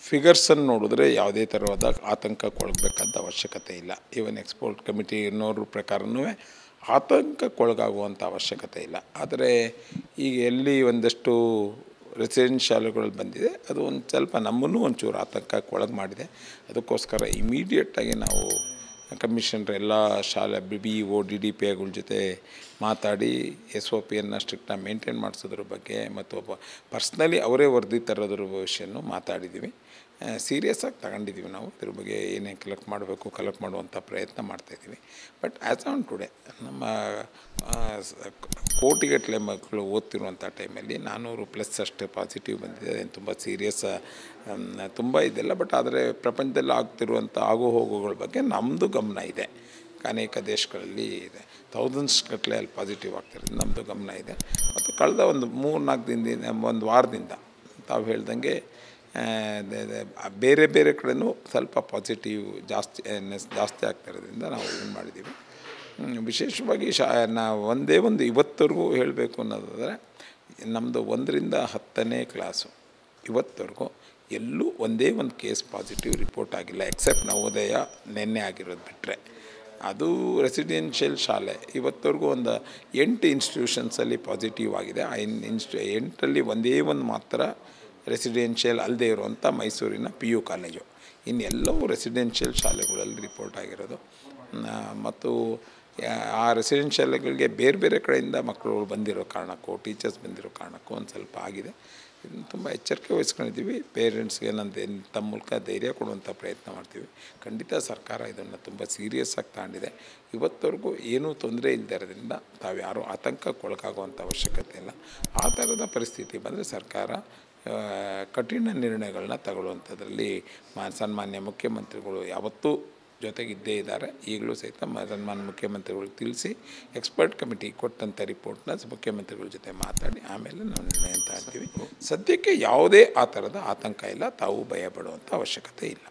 ಫಿಗರ್ಸನ್ನು ನೋಡಿದ್ರೆ ಯಾವುದೇ ಥರವಾದ ಆತಂಕಕ್ಕೊಳಗಬೇಕಾದ ಅವಶ್ಯಕತೆ ಇಲ್ಲ ಈವನ್ ಎಕ್ಸ್ಪೋರ್ಟ್ ಕಮಿಟಿನವ್ರ ಪ್ರಕಾರನೂ ಆತಂಕಕ್ಕೊಳಗಾಗುವಂಥ ಅವಶ್ಯಕತೆ ಇಲ್ಲ ಆದರೆ ಈಗ ಎಲ್ಲಿ ಒಂದಷ್ಟು ರೆಸಿಡೆನ್ಸ್ ಶಾಲೆಗಳು ಬಂದಿದೆ ಅದು ಒಂದು ಸ್ವಲ್ಪ ನಮ್ಮನ್ನು ಒಂಚೂರು ಆತಂಕಕ್ಕೆ ಒಳಗೆ ಮಾಡಿದೆ ಅದಕ್ಕೋಸ್ಕರ ಇಮಿಡಿಯೇಟಾಗಿ ನಾವು ಕಮಿಷನರ್ ಎಲ್ಲ ಶಾಲೆ B B O D D P ಐಗಳ ಜೊತೆ ಮಾತಾಡಿ ಎಸ್ ಒ ಪಿಯನ್ನು ಸ್ಟ್ರಿಕ್ಟಾಗಿ ಮೇಂಟೈನ್ ಮಾಡಿಸೋದ್ರ ಬಗ್ಗೆ ಮತ್ತು ಒಬ್ಬ ಪರ್ಸ್ನಲಿ ಅವರೇ ವರದಿ ತರೋದ್ರ ವಿಷಯನೂ ಮಾತಾಡಿದ್ದೀವಿ ಸೀರಿಯಸ್ ಆಗಿ ತಗೊಂಡಿದ್ದೀವಿ ನಾವು ಇದ್ರ ಬಗ್ಗೆ ಏನೇನು ಕಲೆಕ್ಟ್ ಮಾಡಬೇಕು ಕಲೆಕ್ಟ್ ಮಾಡುವಂಥ ಪ್ರಯತ್ನ ಮಾಡ್ತಾಯಿದ್ದೀವಿ ಬಟ್ ಆ್ಯಸ್ ಆನ್ ಟುಡೇ ನಮ್ಮ ಆ, ಸ- ಕೋಟಿಗಟ್ಟಲೆ ಮಕ್ಕಳು ಓದ್ತಿರುವಂಥ ಟೈಮಲ್ಲಿ ನಾನ್ನೂರು ಪ್ಲಸ್ ಅಷ್ಟು ಪಾಸಿಟಿವ್ ಬಂದಿದೆ ಅದೇನು ತುಂಬ ಸೀರಿಯಸ್ ತುಂಬ ಇದೆಲ್ಲ ಬಟ್ ಆದರೆ ಪ್ರಪಂಚದಲ್ಲಿ ಆಗ್ತಿರುವಂಥ ಆಗು ಹೋಗುಗಳ ಬಗ್ಗೆ ನಮ್ಮದು ಗಮನ ಇದೆ ಅನೇಕ ದೇಶಗಳಲ್ಲಿ ಇದೆ ಥೌಸಂಡ್ಸ್ ಗಟ್ಟಲೆ ಅಲ್ಲಿ ಪಾಸಿಟಿವ್ ಆಗ್ತಿರೋದು ನಮ್ಮದು ಗಮನ ಇದೆ ಮತ್ತು ಕಳೆದ ಒಂದು ಮೂರು ನಾಲ್ಕು ದಿನದಿಂದ ಒಂದು ವಾರದಿಂದ ತಾವು ಹೇಳ್ದಂಗೆ ಆ, ದ- ದ- ಬೇರೆ ಬೇರೆ ಕಡೆನೂ ಸ್ವಲ್ಪ ಪಾಸಿಟಿವ್ ಜಾಸ್ತಿ ನೆಸ್ ಜಾಸ್ತಿ ಆಗ್ತಿರೋದ್ರಿಂದ ನಾವು ಏನು ಮಾಡಿದ್ದೀವಿ ಹ್ಮ್, ವಿಶೇಷವಾಗಿ ಶಾ ನಾವು ಒಂದೇ ಒಂದು ಇವತ್ತವರೆಗೂ ಹೇಳಬೇಕು ಅನ್ನೋದಾದರೆ ನಮ್ಮದು ಒಂದರಿಂದ ಹತ್ತನೇ ಕ್ಲಾಸು ಇವತ್ತವರೆಗೂ ಎಲ್ಲೂ ಒಂದೇ ಒಂದು ಕೇಸ್ ಪಾಸಿಟಿವ್ ರಿಪೋರ್ಟ್ ಆಗಿಲ್ಲ ಎಕ್ಸೆಪ್ಟ್ ನವೋದಯ ನಿನ್ನೆ ಆಗಿರೋದು ಬಿಟ್ಟರೆ ಅದು ರೆಸಿಡೆನ್ಷಿಯಲ್ ಶಾಲೆ ಇವತ್ತವರೆಗೂ ಒಂದು ಎಂಟು ಇನ್ಸ್ಟಿಟ್ಯೂಷನ್ಸಲ್ಲಿ ಪಾಸಿಟಿವ್ ಆಗಿದೆ ಆ ಇನ್ ಇನ್ಸ್ಟಿ ಎಂಟರಲ್ಲಿ ಒಂದೇ ಒಂದು ಮಾತ್ರ ರೆಸಿಡೆನ್ಷಿಯಲ್ ಅಲ್ಲದೆ ಇರುವಂಥ ಮೈಸೂರಿನ ಪಿ ಯು ಕಾಲೇಜು ಇನ್ನೆಲ್ಲವೂ ರೆಸಿಡೆನ್ಷಿಯಲ್ ಶಾಲೆಗಳಲ್ಲಿ ರಿಪೋರ್ಟ್ ಆಗಿರೋದು ಆ, ಮತ್ತು ಯಾ- ಆ ರೆಸಿಡೆನ್ಷಿಯಲ್ಗಳಿಗೆ ಬೇರೆ ಬೇರೆ ಕಡೆಯಿಂದ ಮಕ್ಕಳು ಬಂದಿರೋ ಕಾರಣಕ್ಕೂ ಟೀಚರ್ಸ್ ಬಂದಿರೋ ಕಾರಣಕ್ಕೂ ಒಂದು ಸ್ವಲ್ಪ ಆಗಿದೆ ಇದನ್ನು ತುಂಬ ಎಚ್ಚರಿಕೆ ವಹಿಸ್ಕೊಂಡಿದ್ದೀವಿ ಪೇರೆಂಟ್ಸ್ಗೆ ನಂದು ತಮ್ಮ ಮೂಲಕ ಧೈರ್ಯ ಕೊಡುವಂಥ ಪ್ರಯತ್ನ ಮಾಡ್ತೀವಿ ಖಂಡಿತ ಸರ್ಕಾರ ಇದನ್ನು ತುಂಬ ಸೀರಿಯಸ್ ಆಗಿ ತಗೊಂಡಿದೆ ಇವತ್ತವರೆಗೂ ಏನೂ ತೊಂದರೆ ಇಲ್ಲದೆ ಇರೋದ್ರಿಂದ ತಾವು ಯಾರೂ ಆತಂಕಕ್ಕೊಳಗಾಗುವಂಥ ಅವಶ್ಯಕತೆ ಇಲ್ಲ ಆ ಥರದ ಪರಿಸ್ಥಿತಿ ಬಂದರೆ ಸರ್ಕಾರ ಆ, ಕಠಿಣ ನಿರ್ಣಯಗಳನ್ನ ತಗೊಳ್ಳುವಂಥದ್ರಲ್ಲಿ ಮಾ ಸನ್ಮಾನ್ಯ ಮುಖ್ಯಮಂತ್ರಿಗಳು ಯಾವತ್ತೂ ಜೊತೆಗಿದ್ದೇ ಇದ್ದಾರೆ ಈಗಲೂ ಸಹಿತ ಮ ಸನ್ಮಾನ್ಯ ಮುಖ್ಯಮಂತ್ರಿಗಳಿಗೆ ತಿಳಿಸಿ ಎಕ್ಸ್ಪರ್ಟ್ ಕಮಿಟಿ ಕೊಟ್ಟಂಥ ರಿಪೋರ್ಟ್ನ ಮುಖ್ಯಮಂತ್ರಿಗಳ ಜೊತೆ ಮಾತಾಡಿ ಆಮೇಲೆ ನಾವು ನಿರ್ಣಯ ತಗೊಳ್ತೀವಿ ಸದ್ಯಕ್ಕೆ ಯಾವುದೇ ಆ ಥರದ ಆತಂಕ ಇಲ್ಲ ತಾವು ಭಯ ಪಡುವಂಥ ಅವಶ್ಯಕತೆ ಇಲ್ಲ